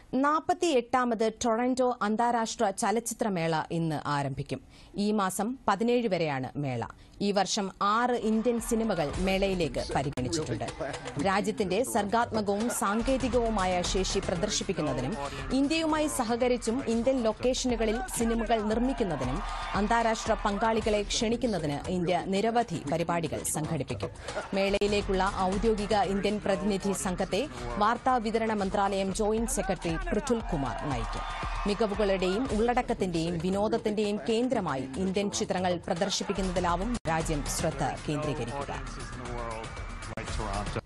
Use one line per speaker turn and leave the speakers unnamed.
നാൽപ്പത്തി എട്ടാമത് ടൊറന്റോ അന്താരാഷ്ട്ര ചലച്ചിത്രമേള ഇന്ന് ആരംഭിക്കും ഈ മാസം പതിനേഴ് വരെയാണ് മേള ഈ വർഷം ആറ് ഇന്ത്യൻ സിനിമകൾ മേളയിലേക്ക് പരിഗണിച്ചിട്ടുണ്ട് രാജ്യത്തിന്റെ സർഗാത്മകവും സാങ്കേതികവുമായ ശേഷി പ്രദർശിപ്പിക്കുന്നതിനും ഇന്ത്യയുമായി സഹകരിച്ചും ഇന്ത്യൻ ലൊക്കേഷനുകളിൽ സിനിമകൾ നിർമ്മിക്കുന്നതിനും അന്താരാഷ്ട്ര പങ്കാളികളെ ക്ഷണിക്കുന്നതിന് ഇന്ത്യ നിരവധി പരിപാടികൾ സംഘടിപ്പിക്കും മേളയിലേക്കുള്ള ഔദ്യോഗിക ഇന്ത്യൻ പ്രതിനിധി സംഘത്തെ വാർത്താ വിതരണ മന്ത്രാലയം ജോയിന്റ് സെക്രട്ടറി പൃഥുൽ കുമാർ നയിക്കും മികവുകളുടെയും ഉള്ളടക്കത്തിന്റെയും വിനോദത്തിന്റെയും കേന്ദ്രമായി ഇന്ത്യൻ ചിത്രങ്ങൾ പ്രദർശിപ്പിക്കുന്നതിലാവും രാജ്യം ശ്രദ്ധ കേന്ദ്രീകരിക്കുക
audiences in the world like Toronto.